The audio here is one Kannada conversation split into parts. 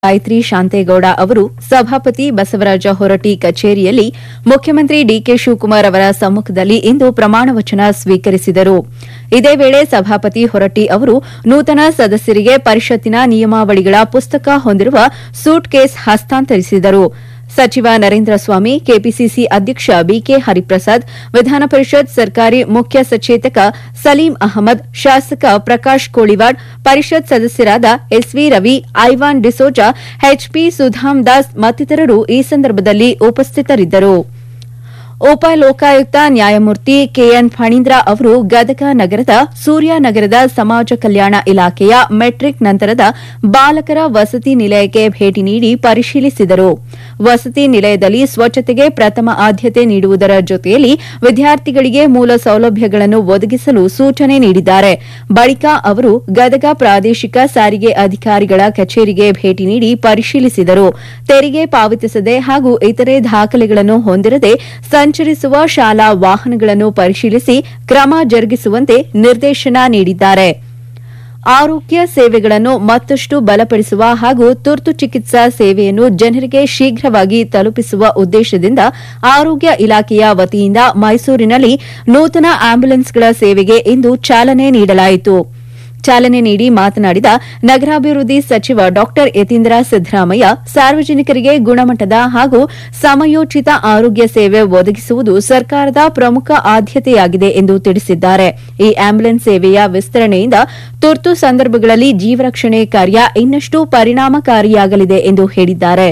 ಗಾಯತ್ರಿ ಶಾಂತೇಗೌಡ ಅವರು ಸಭಾಪತಿ ಬಸವರಾಜ ಹೊರಟ್ಟಿ ಕಚೇರಿಯಲ್ಲಿ ಮುಖ್ಯಮಂತ್ರಿ ಡಿಕೆ ಶಿವಕುಮಾರ್ ಅವರ ಸಮ್ಮುಖದಲ್ಲಿ ಇಂದು ಪ್ರಮಾಣ ವಚನ ಸ್ವೀಕರಿಸಿದರು ಇದೇ ವೇಳೆ ಸಭಾಪತಿ ಹೊರಟ್ಟಿ ಅವರು ನೂತನ ಸದಸ್ಯರಿಗೆ ಪರಿಷತ್ತಿನ ನಿಯಮಾವಳಿಗಳ ಪುಸ್ತಕ ಹೊಂದಿರುವ ಸೂಟ್ ಕೇಸ್ ಹಸ್ತಾಂತರಿಸಿದರು ಸಚಿವ ನರೇಂದ್ರ ಸ್ವಾಮಿ ಕೆಪಿಸಿಸಿ ಅಧ್ಯಕ್ಷ ಬಿಕೆ ಹರಿಪ್ರಸಾದ್ ವಿಧಾನ ಪರಿಷತ್ ಸರ್ಕಾರಿ ಮುಖ್ಯ ಸಚೇತಕ ಸಲೀಂ ಅಹಮದ್ ಶಾಸಕ ಪ್ರಕಾಶ್ ಕೋಳಿವಾಡ್ ಪರಿಷತ್ ಸದಸ್ಯರಾದ ಎಸ್ವಿ ರವಿ ಐವಾನ್ ಡಿಸೋಜಾ ಎಚ್ಪಿ ಸುಧಾಮ್ ದಾಸ್ ಮತ್ತಿತರರು ಈ ಸಂದರ್ಭದಲ್ಲಿ ಉಪಸ್ಥಿತರಿದ್ದರು ಉಪ ಲೋಕಾಯುಕ್ತ ನ್ಯಾಯಮೂರ್ತಿ ಕೆಎನ್ ಫಣೀಂದ್ರ ಅವರು ಗದಗ ನಗರದ ಸೂರ್ಯನಗರದ ಸಮಾಜ ಕಲ್ಯಾಣ ಇಲಾಖೆಯ ಮೆಟ್ರಿಕ್ ನಂತರದ ಬಾಲಕರ ವಸತಿ ನಿಲಯಕ್ಕೆ ಭೇಟಿ ನೀಡಿ ಪರಿಶೀಲಿಸಿದರು ವಸತಿ ನಿಲಯದಲ್ಲಿ ಸ್ವಚ್ಛತೆಗೆ ಪ್ರಥಮ ಆದ್ಯತೆ ನೀಡುವುದರ ಜೊತೆಯಲ್ಲಿ ವಿದ್ಯಾರ್ಥಿಗಳಿಗೆ ಮೂಲ ಸೌಲಭ್ಯಗಳನ್ನು ಒದಗಿಸಲು ಸೂಚನೆ ನೀಡಿದ್ದಾರೆ ಬಳಿಕ ಅವರು ಗದಗ ಪ್ರಾದೇಶಿಕ ಸಾರಿಗೆ ಅಧಿಕಾರಿಗಳ ಕಚೇರಿಗೆ ಭೇಟಿ ನೀಡಿ ಪರಿಶೀಲಿಸಿದರು ತೆರಿಗೆ ಪಾವತಿಸದೆ ಹಾಗೂ ಇತರೆ ದಾಖಲೆಗಳನ್ನು ಹೊಂದಿರದೆ ಸಂಚರಿಸುವ ಶಾಲಾ ವಾಹನಗಳನ್ನು ಪರಿಶೀಲಿಸಿ ಕ್ರಮ ಜರುಗಿಸುವಂತೆ ನಿರ್ದೇಶನ ನೀಡಿದ್ದಾರೆ ಆರೋಗ್ಯ ಸೇವೆಗಳನ್ನು ಮತ್ತಷ್ಟು ಬಲಪಡಿಸುವ ಹಾಗೂ ತುರ್ತು ಚಿಕಿತ್ಸಾ ಸೇವೆಯನ್ನು ಜನರಿಗೆ ಶೀಘ್ರವಾಗಿ ತಲುಪಿಸುವ ಉದ್ದೇಶದಿಂದ ಆರೋಗ್ಯ ಇಲಾಖೆಯ ವತಿಯಿಂದ ಮೈಸೂರಿನಲ್ಲಿ ನೂತನ ಆಂಬ್ಯುಲೆನ್ಸ್ಗಳ ಸೇವೆಗೆ ಇಂದು ಚಾಲನೆ ನೀಡಲಾಯಿತು ಚಾಲನೆ ನೀಡಿ ಮಾತನಾಡಿದ ನಗರಾಭಿವೃದ್ಧಿ ಸಚಿವ ಡಾ ಯತೀಂದ್ರ ಸಿದ್ದರಾಮಯ್ಯ ಸಾರ್ವಜನಿಕರಿಗೆ ಗುಣಮಟ್ಟದ ಹಾಗೂ ಸಮಯೋಚಿತ ಆರೋಗ್ಯ ಸೇವೆ ಒದಗಿಸುವುದು ಸರ್ಕಾರದ ಪ್ರಮುಖ ಆದ್ಯತೆಯಾಗಿದೆ ಎಂದು ತಿಳಿಸಿದ್ದಾರೆ ಈ ಆಂಬ್ಯುಲೆನ್ಸ್ ಸೇವೆಯ ವಿಸ್ತರಣೆಯಿಂದ ತುರ್ತು ಸಂದರ್ಭಗಳಲ್ಲಿ ಜೀವರಕ್ಷಣೆ ಕಾರ್ಯ ಇನ್ನಷ್ಟು ಪರಿಣಾಮಕಾರಿಯಾಗಲಿದೆ ಎಂದು ಹೇಳಿದ್ದಾರೆ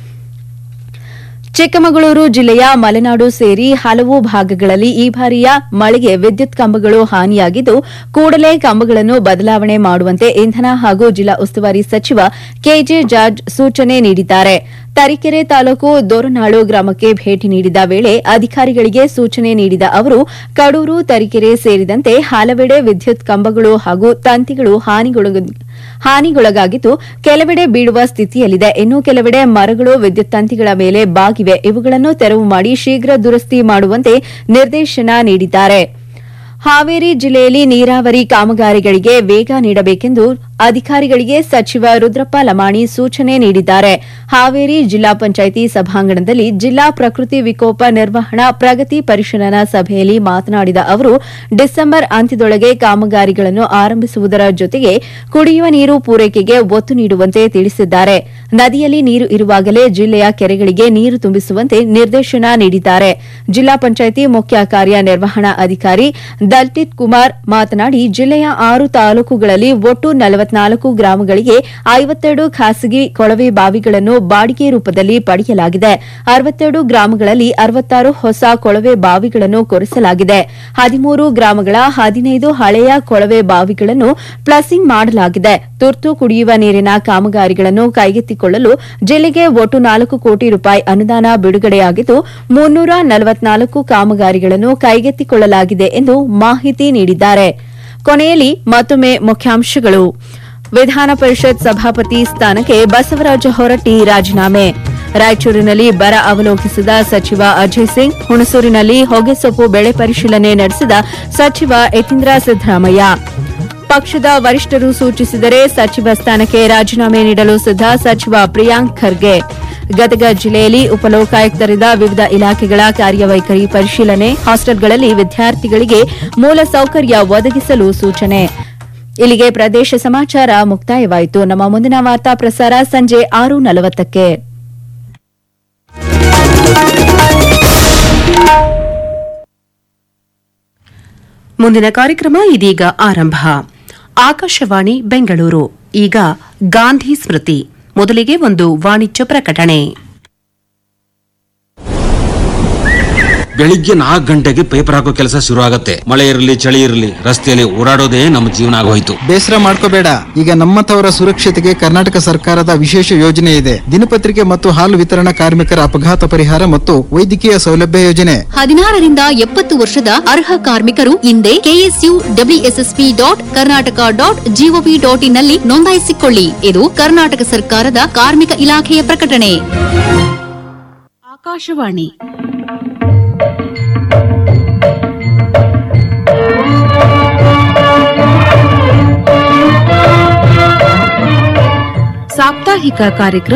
ಚಿಕ್ಕಮಗಳೂರು ಜಿಲ್ಲೆಯ ಮಲೆನಾಡು ಸೇರಿ ಹಲವು ಭಾಗಗಳಲ್ಲಿ ಈ ಬಾರಿಯ ಮಳೆಗೆ ವಿದ್ಯುತ್ ಕಂಬಗಳು ಹಾನಿಯಾಗಿದ್ದು ಕೂಡಲೇ ಕಂಬಗಳನ್ನು ಬದಲಾವಣೆ ಮಾಡುವಂತೆ ಇಂಧನ ಹಾಗೂ ಜಿಲ್ಲಾ ಉಸ್ತುವಾರಿ ಸಚಿವ ಕೆಜೆ ಜಾರ್ಜ್ ಸೂಚನೆ ನೀಡಿದ್ದಾರೆ ತರೀಕೆರೆ ತಾಲೂಕು ದೋರನಾಳು ಗ್ರಾಮಕ್ಕೆ ಭೇಟಿ ನೀಡಿದ ವೇಳೆ ಅಧಿಕಾರಿಗಳಿಗೆ ಸೂಚನೆ ನೀಡಿದ ಅವರು ಕಡೂರು ತರೀಕೆರೆ ಸೇರಿದಂತೆ ಹಲವೆಡೆ ವಿದ್ಯುತ್ ಕಂಬಗಳು ಹಾಗೂ ತಂತಿಗಳು ಹಾನಿಗೊಳಗ ಹಾನಿಗೊಳಗಾಗಿದ್ದು ಕೆಲವೆಡೆ ಬೀಳುವ ಸ್ಥಿತಿಯಲ್ಲಿದೆ ಇನ್ನು ಕೆಲವೆಡೆ ಮರಗಳು ವಿದ್ಯುತ್ ತಂತಿಗಳ ಮೇಲೆ ಬಾಗಿವೆ ಇವುಗಳನ್ನು ತೆರವು ಮಾಡಿ ಶೀಘ್ರ ದುರಸ್ತಿ ಮಾಡುವಂತೆ ನಿರ್ದೇಶನ ನೀಡಿದ್ದಾರೆ ಹಾವೇರಿ ಜಿಲ್ಲೆಯಲ್ಲಿ ನೀರಾವರಿ ಕಾಮಗಾರಿಗಳಿಗೆ ವೇಗ ನೀಡಬೇಕೆಂದು ಅಧಿಕಾರಿಗಳಿಗೆ ಸಚಿವ ರುದ್ರಪ್ಪ ಲಮಾಣಿ ಸೂಚನೆ ನೀಡಿದ್ದಾರೆ ಹಾವೇರಿ ಜಿಲ್ಲಾ ಪಂಚಾಯಿತಿ ಸಭಾಂಗಣದಲ್ಲಿ ಜಿಲ್ಲಾ ಪ್ರಕೃತಿ ವಿಕೋಪ ನಿರ್ವಹಣಾ ಪ್ರಗತಿ ಪರಿಶೀಲನಾ ಸಭೆಯಲ್ಲಿ ಮಾತನಾಡಿದ ಅವರು ಡಿಸೆಂಬರ್ ಅಂತ್ಯದೊಳಗೆ ಕಾಮಗಾರಿಗಳನ್ನು ಆರಂಭಿಸುವುದರ ಜೊತೆಗೆ ಕುಡಿಯುವ ನೀರು ಪೂರೈಕೆಗೆ ಒತ್ತು ನೀಡುವಂತೆ ತಿಳಿಸಿದ್ದಾರೆ ನದಿಯಲ್ಲಿ ನೀರು ಇರುವಾಗಲೇ ಜಿಲ್ಲೆಯ ಕೆರೆಗಳಿಗೆ ನೀರು ತುಂಬಿಸುವಂತೆ ನಿರ್ದೇಶನ ನೀಡಿದ್ದಾರೆ ಜಿಲ್ಲಾ ಪಂಚಾಯಿತಿ ಮುಖ್ಯ ಕಾರ್ಯನಿರ್ವಹಣಾ ಅಧಿಕಾರಿ ದಲ್ಟಿತ್ ಕುಮಾರ್ ಮಾತನಾಡಿ ಜಿಲ್ಲೆಯ ಆರು ತಾಲೂಕುಗಳಲ್ಲಿ ಒಟ್ಟು ನಲವತ್ನಾಲ್ಕು ಗ್ರಾಮಗಳಿಗೆ ಐವತ್ತೆರಡು ಖಾಸಗಿ ಕೊಳವೆ ಬಾವಿಗಳನ್ನು ಬಾಡಿಗೆ ರೂಪದಲ್ಲಿ ಪಡೆಯಲಾಗಿದೆ ಅರವತ್ತೆರಡು ಗ್ರಾಮಗಳಲ್ಲಿ ಅರವತ್ತಾರು ಹೊಸ ಕೊಳವೆ ಬಾವಿಗಳನ್ನು ಕೊರೆಸಲಾಗಿದೆ ಹದಿಮೂರು ಗ್ರಾಮಗಳ ಹದಿನೈದು ಹಳೆಯ ಕೊಳವೆ ಬಾವಿಗಳನ್ನು ಪ್ಲಸಿಂಗ್ ಮಾಡಲಾಗಿದೆ ತುರ್ತು ಕುಡಿಯುವ ನೀರಿನ ಕಾಮಗಾರಿಗಳನ್ನು ಕೈಗೆತ್ತಿಕೊಳ್ಳಲು ಜಿಲ್ಲೆಗೆ ಒಟ್ಟು ನಾಲ್ಕು ಕೋಟಿ ರೂಪಾಯಿ ಅನುದಾನ ಬಿಡುಗಡೆಯಾಗಿದ್ದು ಮುನ್ನೂರ ನಲವತ್ನಾಲ್ಕು ಕಾಮಗಾರಿಗಳನ್ನು ಕೈಗೆತ್ತಿಕೊಳ್ಳಲಾಗಿದೆ ಎಂದು ಮಾಹಿತಿ ನೀಡಿದ್ದಾರೆ ಕೊನೆಯಲ್ಲಿ ಮತ್ತೊಮ್ಮೆ ಮುಖ್ಯಾಂಶಗಳು ವಿಧಾನ ಪರಿಷತ್ ಸಭಾಪತಿ ಸ್ಥಾನಕ್ಕೆ ಬಸವರಾಜ ಹೊರಟ್ಟಿ ರಾಜೀನಾಮೆ ರಾಯಚೂರಿನಲ್ಲಿ ಬರ ಅವಲೋಕಿಸಿದ ಸಚಿವ ಅಜಯ್ ಸಿಂಗ್ ಹುಣಸೂರಿನಲ್ಲಿ ಹೊಗೆಸೊಪ್ಪು ಬೆಳೆ ಪರಿಶೀಲನೆ ನಡೆಸಿದ ಸಚಿವ ಯತೀಂದ್ರ ಸಿದ್ದರಾಮಯ್ಯ ಪಕ್ಷದ ವರಿಷ್ಠರು ಸೂಚಿಸಿದರೆ ಸಚಿವ ಸ್ಥಾನಕ್ಕೆ ರಾಜೀನಾಮೆ ನೀಡಲು ಸಿದ್ದ ಸಚಿವ ಪ್ರಿಯಾಂಕ್ ಖರ್ಗೆ ಗದಗ ಜಿಲ್ಲೆಯಲ್ಲಿ ಉಪಲೋಕಾಯುಕ್ತರಿಂದ ವಿವಿಧ ಇಲಾಖೆಗಳ ಕಾರ್ಯವೈಖರಿ ಪರಿಶೀಲನೆ ಹಾಸ್ಟೆಲ್ಗಳಲ್ಲಿ ವಿದ್ಯಾರ್ಥಿಗಳಿಗೆ ಮೂಲಸೌಕರ್ಯ ಒದಗಿಸಲು ಸೂಚನೆ ಇಲ್ಲಿಗೆ ಪ್ರದೇಶ ಸಮಾಚಾರ ಮುಕ್ತಾಯವಾಯಿತು ನಮ್ಮ ಮುಂದಿನ ವಾರ್ತಾ ಪ್ರಸಾರ ಸಂಜೆ ಆರು ನಲವತ್ತಕ್ಕೆ ಮುಂದಿನ ಕಾರ್ಯಕ್ರಮ ಇದೀಗ ಆರಂಭ ಆಕಾಶವಾಣಿ ಬೆಂಗಳೂರು ಈಗ ಗಾಂಧಿ ಸ್ಮೃತಿ ಮೊದಲಿಗೆ ಒಂದು ವಾಣಿಜ್ಯ ಪ್ರಕಟಣೆ ಬೆಳಿಗ್ಗೆ ನಾಲ್ಕು ಗಂಟೆಗೆ ಪೇಪರ್ ಹಾಕೋ ಕೆಲಸ ಶುರು ಆಗತ್ತೆ ಮಳೆ ಇರಲಿ ಚಳಿ ಇರಲಿ ರಸ್ತೆಯಲ್ಲಿ ಓಡಾಡೋದೇ ನಮ್ಮ ಜೀವನ ಆಗೋಯ್ತು ಬೇಸರ ಮಾಡ್ಕೋಬೇಡ ಈಗ ನಮ್ಮಂಥವರ ಸುರಕ್ಷತೆಗೆ ಕರ್ನಾಟಕ ಸರ್ಕಾರದ ವಿಶೇಷ ಯೋಜನೆ ಇದೆ ದಿನಪತ್ರಿಕೆ ಮತ್ತು ಹಾಲು ವಿತರಣಾ ಕಾರ್ಮಿಕರ ಅಪಘಾತ ಪರಿಹಾರ ಮತ್ತು ವೈದ್ಯಕೀಯ ಸೌಲಭ್ಯ ಯೋಜನೆ ಹದಿನಾರರಿಂದ ಎಪ್ಪತ್ತು ವರ್ಷದ ಅರ್ಹ ಕಾರ್ಮಿಕರು ಹಿಂದೆ KSU WSSP dot Karnataka dot GOV dot ಇನ್ನಲ್ಲಿ ನೋಂದಾಯಿಸಿಕೊಳ್ಳಿ ಇದು ಕರ್ನಾಟಕ ಸರ್ಕಾರದ ಕಾರ್ಮಿಕ ಇಲಾಖೆಯ ಪ್ರಕಟಣೆ ಆಕಾಶವಾಣಿ ಸಾಪ್ತಾಹಿಕ ಕಾರ್ಯಕ್ರಮ